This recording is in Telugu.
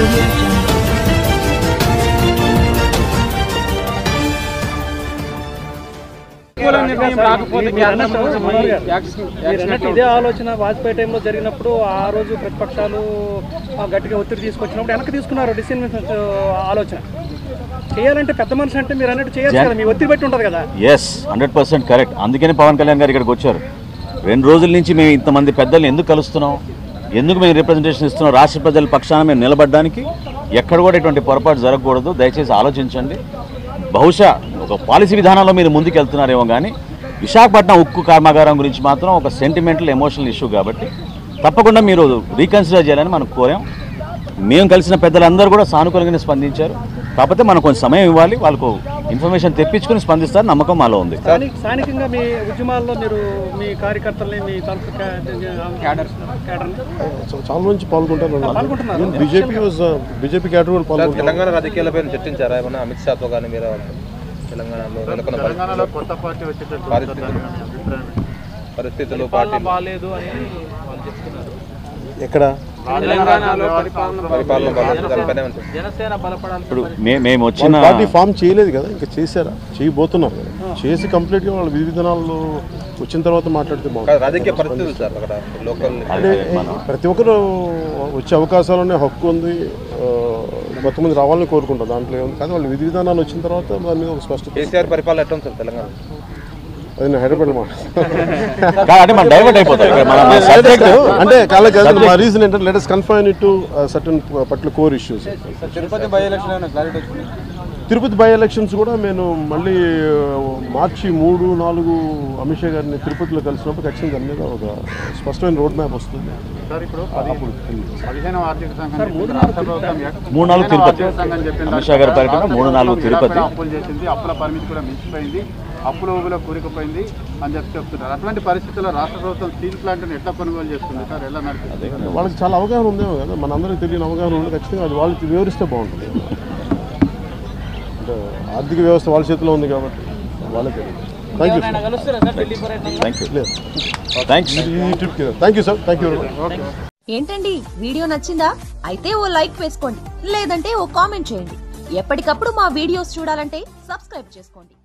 audio jungle. అనుకూల నిర్ణయం రాకపోతే కేంద్రం మళ్ళీ యాక్షన్ మీరు యాక్షన్ అన్నట్టు ఇదే ఆలోచన వాజ్పేయి టైంలో జరిగినప్పుడు ఆ రోజు ప్రతిపక్షాలు ఆ, గట్టిగా ఒత్తిడి తీసుకొచ్చినప్పుడు వెనక్కి తీసుకున్నారు డిసిషన్ ఆలోచన చేయాలంటే పెద్ద మనిషి అంటే మీరు అన్నట్టు చేయొచ్చు కదా మీ ఒత్తిడి పెట్టి ఉంటుంది కదా ఎస్ హండ్రెడ్ పర్సెంట్ కరెక్ట్ అందుకని పవన్ కళ్యాణ్ గారు ఇక్కడికి వచ్చారు రెండు రోజుల నుంచి మేము ఇంతమంది పెద్దల్ని ఎందుకు కలుస్తున్నాం ఎందుకు మేము రిప్రజెంటేషన్ ఇస్తున్నాం రాష్ట్ర ప్రజల పక్షాన మేము నిలబడడానికి ఎక్కడ కూడా ఇటువంటి పొరపాటు జరగకూడదు దయచేసి ఆలోచించండి బహుశా ఒక పాలసీ విధానంలో మీరు ముందుకు వెళ్తున్నారేమో కానీ విశాఖపట్నం ఉక్కు కర్మాగారం గురించి మాత్రం ఒక సెంటిమెంటల్ ఎమోషనల్ ఇష్యూ కాబట్టి తప్పకుండా మీరు రీకన్సిడర్ చేయాలని మనం కోరాం మేము కలిసిన పెద్దలందరూ కూడా సానుకూలంగానే స్పందించారు కాకపోతే మనం కొంచెం సమయం ఇవ్వాలి వాళ్ళకు ఇన్ఫర్మేషన్ తెప్పించుకుని స్పందిస్తారు నమ్మకం మాలో ఉంది స్థానిక స్థానికంగా మీ ఉద్యమాల్లో మీరు మీ కార్యకర్తల్ని మీ తరఫు క్యాడర్ క్యాడర్ని చా- చాలా నుంచి పాల్గొంటారు పాల్గొంటున్నారు. బీజేపీ బీజేపీ క్యాడర్ కూడా సార్, పాల్గొంటారు తెలంగాణ రాజకీయాలపై చర్చించారా ఏమన్నా అమిత్ షాతో కానీ మీరు తెలంగాణలో నెలకొన్న తెలంగాణలో కొత్త పార్టీ వచ్చేటట్టు పరిస్థితులు పరిస్థితులు పార్టీ బాగాలేదు అని వాళ్ళు చెప్తున్నారు ఎక్కడ తెలంగాణలో పరిపాలన పరిపాలన బాగాలేదు దానిపైన ఏమంటారు? జనసేన బలపడాలి ఇప్పుడు మే మేము వాళ్ళు వచ్చిన పార్టీ ఫామ్ చేయలేదు కదా ఇంకా చేశారా చేయబోతున్నారు కదా చేసి కంప్లీట్గా వాళ్ళ విధి విధానాలు వచ్చిన తర్వాత మాట్లాడితే కాదు, బాగుంటుంది రాజకీయ పరిస్థితులు సార్ అక్కడ లోకల్ అంటే ప్రతి ఒక్కరు వచ్చే అవకాశాలనే హక్కు ఉంది ఆ, కొంతమంది రావాలని కోరుకుంటారు దాంట్లో ఏముంది కానీ వాళ్ళు విధి విధానాలు వచ్చిన తర్వాత దాని మీద ఒక స్పష్టత కేసీఆర్ పరిపాలన ఎట్లా ఉంది సార్ తెలంగాణ అది నేను హైదరాబాద్ మాట కాదు, అంటే మనం డైవర్ట్ అయిపోతాం ఇక్కడ మన మన subject- అంటే కాళ్ళ కాదు మా రీజన్ ఏంటంటే let us confine to certain particular core issues Tirupati by election ఏమైనా క్లారిటీ వచ్చింది తిరుపతి బై ఎలక్షన్స్ కూడా నేను మళ్ళీ ఆ, మార్చి మూడు నాలుగు అమిత్ షా గారిని తిరుపతిలో కలిసినప్పుడు ఖచ్చితంగా దాని మీద ఒక స్పష్టమైన రోడ్ మ్యాప్ వస్తుంది సార్ ఇప్పుడు అప్పుడు పదిహేను ఆర్థిక సంఘం చెప్పింది, రాష్ట్ర ప్రభుత్వం ఎక్- మూడు నాలుగు పదిహేనవ తిరుపతి. ఆర్థిక సంఘం చెప్పింది, అమిత్ షా గారి పర్యటన రాష్ట్ర మూడు నాలుగు ప్రభుత్వం తిరుపతి. నిరాకరణ అప్పులు చేసింది అప్పుల పరిమితి కూడా మించిపోయింది అప్పుల ఊబిలో కూరుకుపోయింది అని చెప్పి చెప్తున్నారు అటువంటి పరిస్థితుల్లో రాష్ట్ర ప్రభుత్వం స్టీల్ ప్లాంట్ని ఎట్లా కొనుగోలు చేస్తుంది సార్ ఎలా నడిపిస్తుంది వాళ్ళకి చాలా అవగాహన ఉందేమో కదా మన అందరికీ తెలియని అవగాహన ఉంది ఖచ్చితంగా అది వాళ్ళకి వివరిస్తే బాగుంటుంది అంటే ఆర్థిక వ్యవస్థ వాళ్ళ చేతిలో ఉంది కాబట్టి వాళ్ళకే థ్యాంక్ యూ ఆయన కలుస్తారా సార్ ఢిల్లీ పర్యటన థ్యాంక్ యూ లేదు థ్యాంక్స్ ఈ ట్రిప్కి thank you sir thank you very much ఏంటండి వీడియో నచ్చిందా అయితే ఓ లైక్ వేసుకోండి లేదంటే ఓ కామెంట్ చేయండి ఎప్పటికప్పుడు మా వీడియోస్ చూడాలంటే సబ్స్క్రైబ్ చేసుకోండి